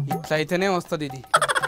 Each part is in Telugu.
ఇట్లయితేనే వస్తుంది ఇది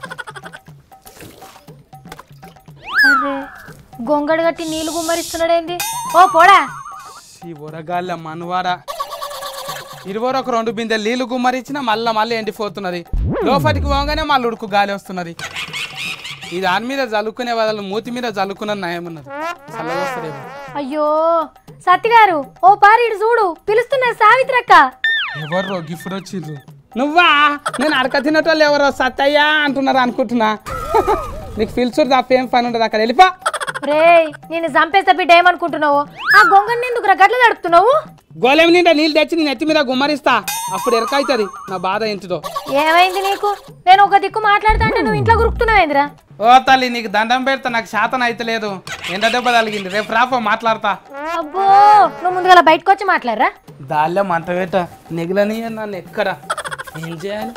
అరే గొంగడు గట్టి నీళ్లు గుమ్మరిస్తున్నాడేంది ఓ పోడా ఈ ఉరగాళ్ళ మనవారా ఇరువరు ఒక రెండు బిందెలు నీళ్లు గుమ్మరించిన మళ్ళా మళ్ళీ ఎండిపోతున్నది లోపలికి పోగానే మళ్ళీ ఉడుకు గాలి వస్తున్నది ఈ దాని మీద జల్లుకునే బదులు మూతి మీద జల్లుకున్న నయం ఉన్నది చల్లగా వస్తుందేమో అయ్యో సత్తి గారు ఓ పారి ఇటు చూడు పిలుస్తున్నారు సావిత్రక్క ఎవరు గిఫ్ట్ వచ్చిండ్రు నువ్వా నేను అడక తినటోళ్ళు ఎవరో సత్తయ్యా అంటున్నారు అనుకుంటున్నా నీకు పిలుచుడు తప్ప ఏం పని ఉండదు అక్కడ వెళ్ళిపా రేయ్ నేను చంపేస్తే బిడ్డ ఏమనుకుంటున్నావు ఆ గొంగడిని ఎందుకు గట్ల తడుపుతున్నావు గోలెం నిండా నీళ్ళు తెచ్చి నేను ఎత్తి మీద గుమ్మరిస్తా అప్పుడు ఎరకైతుంది నా బాధ ఏంటిదో ఏమైంది నీకు నేను ఒక దిక్కు మాట్లాడుతా అంటే నువ్వు ఇంట్లో గురుకుతున్నావేందిరా ఓ తల్లి నీకు దండం పెడతా నాకు శాతం అయితలేదు ఎండ దెబ్బ తగిలింది రేపు రాపో మాట్లాడతా అబ్బో నువ్వు ముందుగా బయటకు వచ్చి మాట్లాడరా దాల్లో మంట పెట్ట నెగిలని నన్ను ఎక్కడ ఏం చేయాలి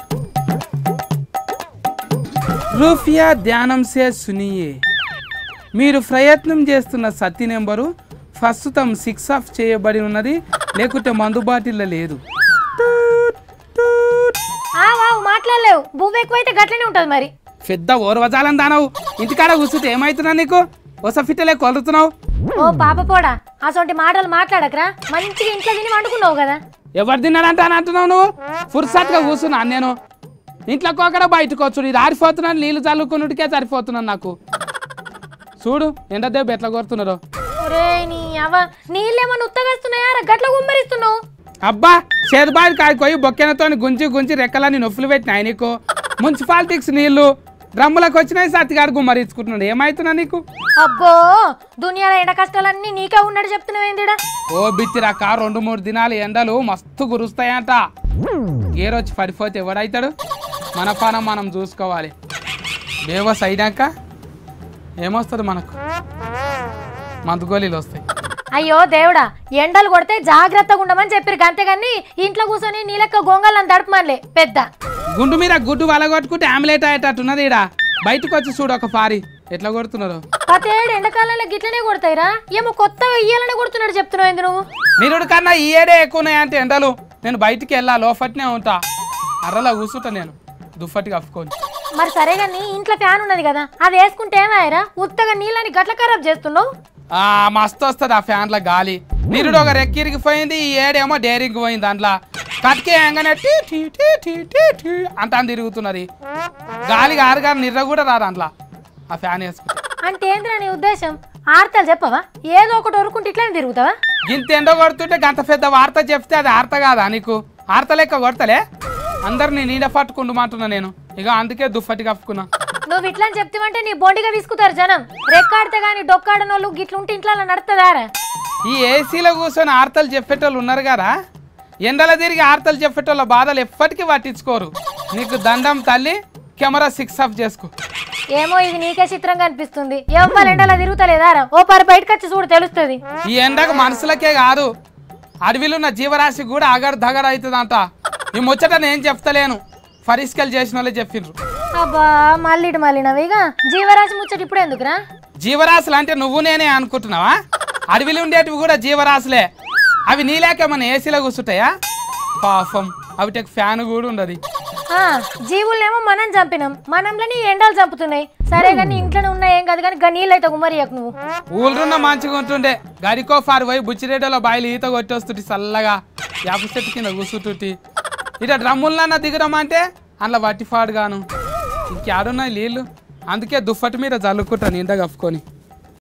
రూఫియా ధ్యానం సే సునియే మీరు ప్రయత్నం చేస్తున్న సత్తి నెంబరు ప్రస్తుతం సిక్స్ ఆఫ్ చేయబడి ఉన్నది లేకుంటే మందు బాటిల్లో లేదు ఆ వావు మాట్లాడలేవు బువ్వ ఎక్కువైతే గట్లనే ఉంటుంది మరి పెద్ద ఓర్వజాలం దానవు ఇంటికాడ కూర్చుంటే ఏమవుతున్నా నీకు ఒస ఫిట్టలే కొలుతున్నావు ఓ పాప పోడా అసొంటి మాటలు మాట్లాడకరా మంచిగా ఇంట్లో తిని వండుకున్నావు కదా ఎవరు తిన్నాడంట అని అంటున్నావు నువ్వు ఫుర్సత్గా కూర్చున్నా నేను ఇంట్లో కోకడ బయటకు వచ్చుడు ఇది ఆరిపోతున్నాను నీళ్ళు చల్లుకున్నట్టుకే సరిపోతున్నాను నాకు చూడు ఎండ దెబ్బ ఎట్లా కొడుతున్నారో ఒరే నీ అవ్వ నీళ్ళేమన్నా ఉత్తగస్తున్నాయా గట్ల గుమ్మరిస్తున్నావు అబ్బా చేదుబాయి కాడిపోయి బొక్కెనతో గుంజి గుంజి రెక్కలని నొప్పులు పెట్టినాయి నీకు మున్సిపాలిటీస్ నీళ్లు డ్రమ్ములకు వచ్చినాయి సత్తిగాడు గుమ్మరించుకుంటున్నాడు ఏమవుతున్నా నీకు అబ్బో దునియాలో ఎండ కష్టాలన్నీ నీకే ఉన్నట్టు చెప్తున్నావేందిడా ఓ బిత్తిరాక రెండు మూడు దినాలు ఎండలు మస్తు కురుస్తాయంట గేరొచ్చి పడిపోతే ఎవడైతాడు మన పానం మనం చూసుకోవాలి బేవస్ అయినాక ఏమొస్తుంది మనకు మందుగోళీలు వస్తాయి అయ్యో దేవుడా ఎండలు కొడితే జాగ్రత్తగా ఉండమని చెప్పారు అంతేగాని ఇంట్లో కూర్చొని నీ లెక్క గొంగళ్ళని తడపమనిలే పెద్ద గుండు మీద గుడ్డు వలగొట్టుకుంటే ఆమ్లెట్ అయ్యేటట్టున్నది ఈడ బయటకు వచ్చి చూడు ఒక పారి ఎట్లా కొడుతున్నారు పతేడు ఎండాకాలంలో గిట్లనే కొడతాయిరా ఏమో కొత్తగా ఇయ్యాలని కొడుతున్నాడు చెప్తున్నావు ఏంది నువ్వు నిరుడు కన్నా ఈ ఏడే ఎక్కువ ఉన్నాయంటే ఎండలు నేను బయటికి వెళ్ళా లోపట్నే ఉంటా అర్రలా కూర్చుంటా నేను దుప్పటి కప్పుకొని మరి సరే కానీ ఇంట్లో ఫ్యాన్ ఉన్నది కదా అది వేసుకుంటే ఏమాయరా ఉత్తగా నీళ్ళని గట్ల ఖరాబ్ చేస్తున్నావు ఆ మస్తు వస్తుంది ఆ ఫ్యాన్ల గాలి నిరుడు ఒక రెక్కిరిగిపోయింది ఈ ఏడేమో డేరింగ్ పోయింది దాంట్లో కట్కే ఎంగనే టీ టీ టీ టీ టీ టీ అంటా తిరుగుతున్నది గాలి గారుగా నిర్ర కూడా రా దాంట్లో ఆ ఫ్యాన్ వేసుకుంటే అంటే ఏందిరా నీ ఉద్దేశం ఆర్తలు చెప్పవా ఏదో ఒకటి వరుకుంటే ఇట్లనే తిరుగుతావా ఇంత ఎండ కొడుతుంటే గంట పెద్ద వార్త చెప్తే అది ఆర్త కాదా నీకు ఆర్త లెక్క కొడతలే అందరినీ నీడ పట్టుకుంటుమంటున్నా నేను ఇక అందుకే దుప్పటి కప్పుకున్నా నువ్వు ఇట్లా చెప్తావంటే నీ బొండిగా విసుకుతారు జనం రెక్కాడితే గాని డొక్కాడనోళ్ళు గిట్లుంటే ఇంట్లో అలా నడుతుందారా ఈ ఏసీలో కూర్చొని ఆర్తలు చెప్పేటోళ్ళు ఉన్నారు కదా ఎండల తిరిగి ఆర్తలు చెప్పేటోళ్ళ బాధలు ఎప్పటికీ పట్టించుకోరు నీకు దండం తల్లి కెమెరా సిక్స్ ఆఫ్ చేసుకో ఏమో ఇది నీకే చిత్రంగా అనిపిస్తుంది ఎవ్వరు ఎండలా తిరుగుతలేదారా ఓ పరి బయటకు వచ్చి చూడు తెలుస్తుంది ఈ ఎండకు మనుషులకే కాదు అడవిలో ఉన్న జీవరాశి కూడా అగర్ దగర్ అవుతుందంట ఈ ముచ్చట నేను చెప్తలేను ఫరిస్కల్ చేసిన వాళ్ళే చెప్పిండ్రు అబ్బా మళ్ళీ ఇటు మళ్ళీ నవ్విగా జీవరాశి ముచ్చట ఇప్పుడు ఎందుకురా జీవరాశులు అంటే నువ్వు నేనే అనుకుంటున్నావా అడవిలో ఉండేటివి కూడా జీవరాశులే అవి నీలేక మన ఏసీలో కూర్చుంటాయా పాపం అవిటకి ఫ్యాన్ కూడా ఉండదు ఆ, జీవులనేమో మనం చంపినాం మనంలోని ఎండలు చంపుతున్నాయి సరే కానీ ఇంట్లోనే ఉన్నాయి ఏం కాదు కానీ గా నీళ్ళు అయితే గుమ్మరియకు నువ్వు ఊళ్ళున్న మంచిగా ఉంటుండే గడికో ఫారు పోయి బుచ్చిరేటలో బాయిలు ఈత కొట్టొస్తుంటి చల్లగా యాప చెట్టు కింద కూర్చుంటుంటి ఇట డ్రమ్ములన్నా దిగడమంటే అందులో వట్టిఫాడు గాను ఇంకేడున్నాయి నీళ్ళు అందుకే దుప్పటి మీద జల్లుకుంటాను ఇంత కప్పుకొని